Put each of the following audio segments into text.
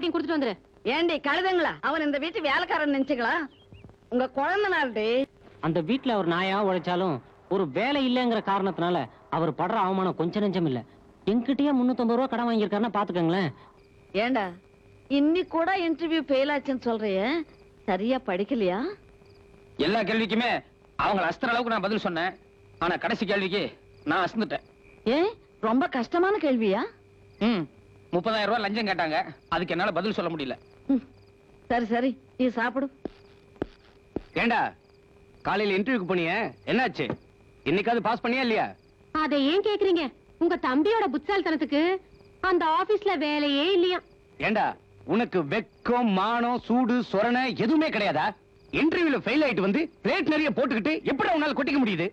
எல்லாத்தையும் கொடுத்துட்டு வந்துரு ஏண்டி கழுதுங்களா அவன் இந்த வீட்டு வேலைக்காரன் நினைச்சுங்களா உங்க குழந்தைனால்டி அந்த வீட்ல அவர் நாயா உழைச்சாலும் ஒரு வேலை இல்லைங்கிற காரணத்தினால அவர் படுற அவமானம் கொஞ்சம் நெஞ்சம் இல்ல என்கிட்டயே முன்னூத்தம்பது ரூபா கடன் வாங்கியிருக்காருன்னா பாத்துக்கங்களேன் ஏண்டா இன்னி கூட இன்டர்வியூ ஃபெயில் ஆச்சுன்னு சொல்றிய சரியா படிக்கலையா எல்லா கேள்விக்குமே அவங்கள அஸ்திர அளவுக்கு நான் பதில் சொன்னேன் ஆனா கடைசி கேள்விக்கு நான் அசந்துட்டேன் ஏன் ரொம்ப கஷ்டமான கேள்வியா ம் முப்பதாயிரம் ரூபாய் லஞ்சம் கேட்டாங்க அதுக்கு என்னால பதில் சொல்ல முடியல ம், சரி சரி நீ சாப்பிடு ஏண்டா காலையில இன்டர்வியூக்கு போனியே என்னாச்சு இன்னைக்காவது பாஸ் பண்ணியா இல்லையா அதை ஏன் கேக்குறீங்க உங்க தம்பியோட புத்தால்தனத்துக்கு அந்த ஆபீஸ்ல வேலையே இல்லையா ஏண்டா உனக்கு வெக்கம் மானம் சூடு சொரணை எதுவுமே கிடையாதா இன்டர்வியூல ஃபெயில் ஆயிட்டு வந்து பிளேட் நிறைய போட்டுக்கிட்டு எப்படி உன்னால கொட்டிக்க முடியுது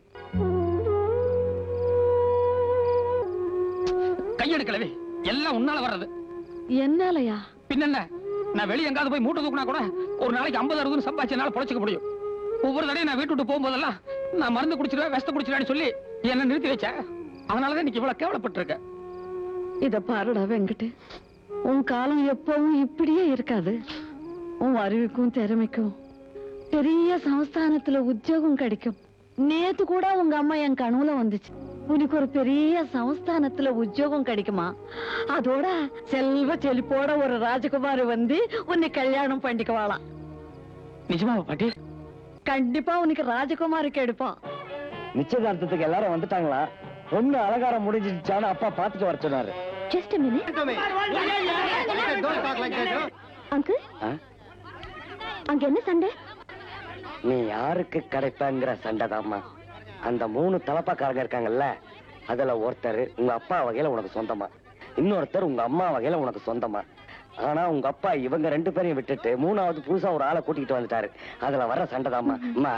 கையெடுக்கலவே எல்லாம் உன்னால வர்றது என்னாலயா பின்னென்ன நான் வெளிய எங்காவது போய் மூட்டை தூக்குனா கூட ஒரு நாளைக்கு ஐம்பது அறுபது சம்பாதிச்சு என்னால பொழைச்சிக்க முடியும் ஒவ்வொரு தடையும் நான் வீட்டு விட்டு போகும்போதெல்லாம் நான் மருந்து குடிச்சிருவேன் விஷத்தை குடிச்சிருவேன்னு சொல்லி என்ன நிறுத்தி வச்ச அதனாலதான் இன்னைக்கு இவ்வளவு கேவலப்பட்டிருக்க இத பாருடா வெங்கட்டு உன் காலம் எப்பவும் இப்படியே இருக்காது உன் அறிவுக்கும் திறமைக்கும் பெரிய சமஸ்தானத்துல உத்தியோகம் கிடைக்கும் நேத்து கூட உங்க அம்மா என் கனவுல வந்துச்சு உனக்கு ஒரு பெரிய சமஸ்தானத்துல உத்தியோகம் கிடைக்குமா அதோட செல்வ செழிப்போட ஒரு ராஜகுமாரி வந்து உன்னை கல்யாணம் பண்ணிக்குவாளாம் நிஜமா பாட்டி கண்டிப்பா உனக்கு ராஜகுமாரி கெடுப்பான் நிச்சயதார்த்தத்துக்கு எல்லாரும் வந்துட்டாங்களா பொண்ணு அலங்காரம் முடிஞ்சிருச்சான்னு அப்பா பாத்துட்டு வர சொன்னாரு ஜஸ்ட் மினிட் அங்கிள் ஆ? அங்க என்ன சண்டை நீ யாருக்கு கிடைப்பங்கிற சண்டைதாம்மா அந்த மூணு தலப்பாக்காரங்க இருக்காங்கல்ல அதுல ஒருத்தர் உங்க அப்பா வகையில உனக்கு சொந்தமா இன்னொருத்தர் உங்க அம்மா வகையில உனக்கு சொந்தமா ஆனா உங்க அப்பா இவங்க ரெண்டு பேரையும் விட்டுட்டு மூணாவது புதுசா ஒரு ஆளை கூட்டிட்டு வந்துட்டாரு அதுல வர்ற சண்டைதாம்மா அம்மா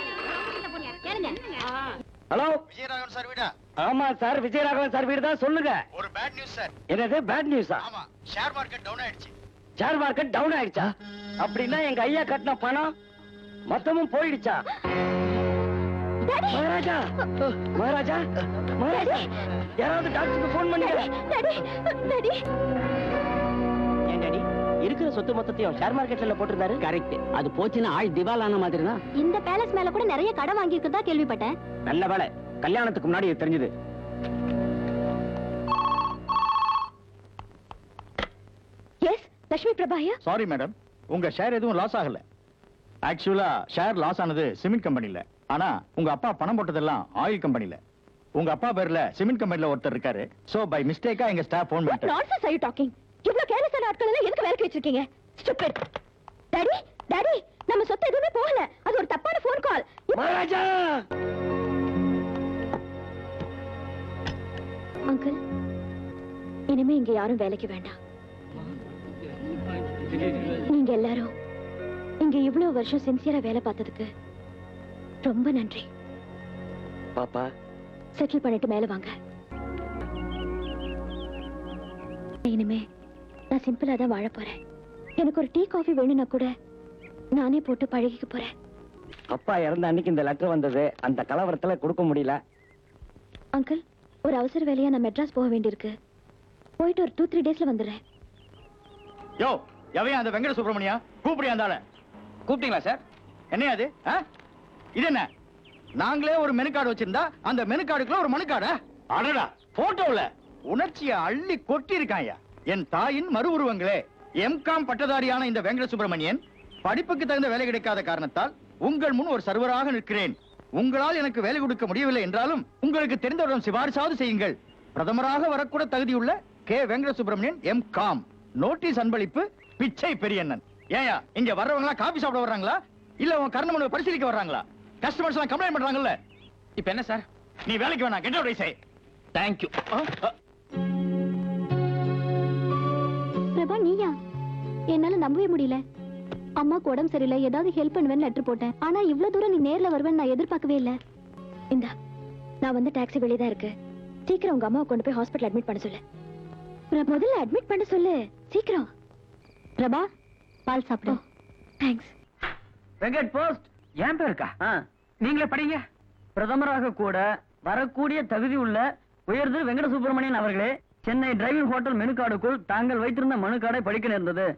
ஹலோ விஜயராகவன் சார் வீடா ஆமா சார் விஜயராகவன் சார் வீடு தான் சொல்லுங்க ஒரு பேட் நியூஸ் சார் என்னது பேட் நியூஸா ஆமா ஷேர் மார்க்கெட் டவுன் ஆயிடுச்சு ஷேர் மார்க்கெட் டவுன் ஆயிடுச்சா அப்படின்னா எங்க ஐயா கட்டின பணம் மொத்தமும் போயிடுச்சா மகாராஜா மகாராஜா மகாராஜா யாராவது டாக்டருக்கு போன் பண்ணுங்க ஏன் டாடி இருக்கிற சொத்து மொத்தத்தையும் ஷேர் மார்க்கெட்ல போட்டிருந்தாரு கரெக்ட் அது போச்சுன்னா ஆள் திவாலான மாதிரி தான் இந்த பேலஸ் மேல கூட நிறைய கடன் வாங்கி இருக்கதா கேள்விப்பட்டேன் நல்ல வேலை கல்யாணத்துக்கு முன்னாடி இது தெரிஞ்சது எஸ் லட்சுமி பிரபாயா சாரி மேடம் உங்க ஷேர் எதுவும் லாஸ் ஆகல ஆக்சுவலா ஷேர் லாஸ் ஆனது சிமெண்ட் கம்பெனில ஆனா உங்க அப்பா பணம் போட்டதெல்லாம் ஆயில் கம்பெனில உங்க அப்பா பேர்ல சிமெண்ட் கம்பெனில ஒருத்தர் இருக்காரு சோ பை மிஸ்டேக்கா எங்க ஸ்டாஃப் போன் பண்ணிட்டாரு நான்சென்ஸ் ஆர் யூ டாக்கிங் இவ்ளோ கேர்லெஸ்ஸான ஆட்கள் எல்லாம் எதுக்கு வேலைக்கு வச்சிருக்கீங்க ஸ்டூபிட் டாடி டாடி நம்ம சொத்து எதுவுமே போகல அது ஒரு தப்பான ஃபோன் கால் மகாராஜா அங்கிள் இனிமே இங்க யாரும் வேலைக்கு வேண்டாம் நீங்க எல்லாரும் இங்க இவ்வளவு வருஷம் சின்சியரா வேலை பார்த்ததுக்கு ரொம்ப நன்றி பாப்பா செட்டில் பண்ணிட்டு மேல வாங்க இனிமே நான் சிம்பிளா தான் வாழ போறேன் எனக்கு ஒரு டீ காஃபி வேணும்னா கூட நானே போட்டு பழகிக்க போறேன் அப்பா இறந்த அன்னைக்கு இந்த லெட்டர் வந்தது அந்த கலவரத்துல கொடுக்க முடியல அங்கிள் ஒரு அவசர வேலையா நான் மெட்ராஸ் போக வேண்டியிருக்கு போயிட்டு ஒரு டூ த்ரீ டேஸ்ல வந்துடுறேன் யோ எவையா அந்த வெங்கட சுப்பிரமணியா கூப்பிடியா அந்த ஆளை கூப்பிட்டீங்களா சார் என்ன அது ஆ? இது என்ன நாங்களே ஒரு மெனு கார்டு வச்சிருந்தா அந்த மெனு கார்டுக்குள்ள ஒரு மனு கார்டா அடடா போட்டோல உணர்ச்சியை அள்ளி கொட்டி இருக்காயா என் தாயின் மறு உருவங்களே எம்காம் பட்டதாரியான இந்த வெங்கட சுப்பிரமணியன் படிப்புக்கு தகுந்த வேலை கிடைக்காத காரணத்தால் உங்கள் முன் ஒரு சர்வராக நிற்கிறேன் உங்களால் எனக்கு வேலை கொடுக்க முடியவில்லை என்றாலும் உங்களுக்கு தெரிந்தவரிடம் சிபாரிசாவது செய்யுங்கள் பிரதமராக வரக்கூட தகுதியுள்ள K Venkata Subramanian M Com notice அன்பளிப்பு பிச்சை பெரியண்ணன் ஏயா இங்க வர்றவங்க காபி சாப்பிட வர்றாங்களா இல்ல உன் கர்ண மனுவை பரிசீலிக்க வர்றாங்களா கஸ்டமர்ஸ் எல்லாம் கம்ப்ளைண்ட் பண்றாங்கல்ல இப்ப என்ன சார் நீ வேலைக்கு வேணாம் get out I thank you Prabha நீயா என்னால நம்பவே முடியல அம்மாக்கு உடம்பு சரியில்லை ஏதாவது ஹெல்ப் பண்ணுவேன்னு லெட்டர் போட்டேன் ஆனா இவ்வளவு தூரம் நீ நேர்ல வருவேன்னு நான் எதிர்பார்க்கவே இல்ல இந்தா நான் வந்து டாக்ஸி வெளியே தான் இருக்கு சீக்கிரம் உங்க அம்மாவை கொண்டு போய் ஹாஸ்பிட்டல் அட்மிட் பண்ண சொல்லு பிர- முதல்ல அட்மிட் பண்ண சொல்லு சீக்கிரம் பிரபா பால் சாப்பிடு தேங்க்ஸ் வெங்கட் போஸ்ட் ஏன் பேருக்கா நீங்களே படிங்க பிரதமராக கூட வரக்கூடிய தகுதி உள்ள உயர்ந்து வெங்கட சுப்பிரமணியன் அவர்களே சென்னை டிரைவிங் ஹோட்டல் மெனு கார்டுக்குள் தாங்கள் வைத்திருந்த மனு கார்டை படிக்க நேர்ந்தது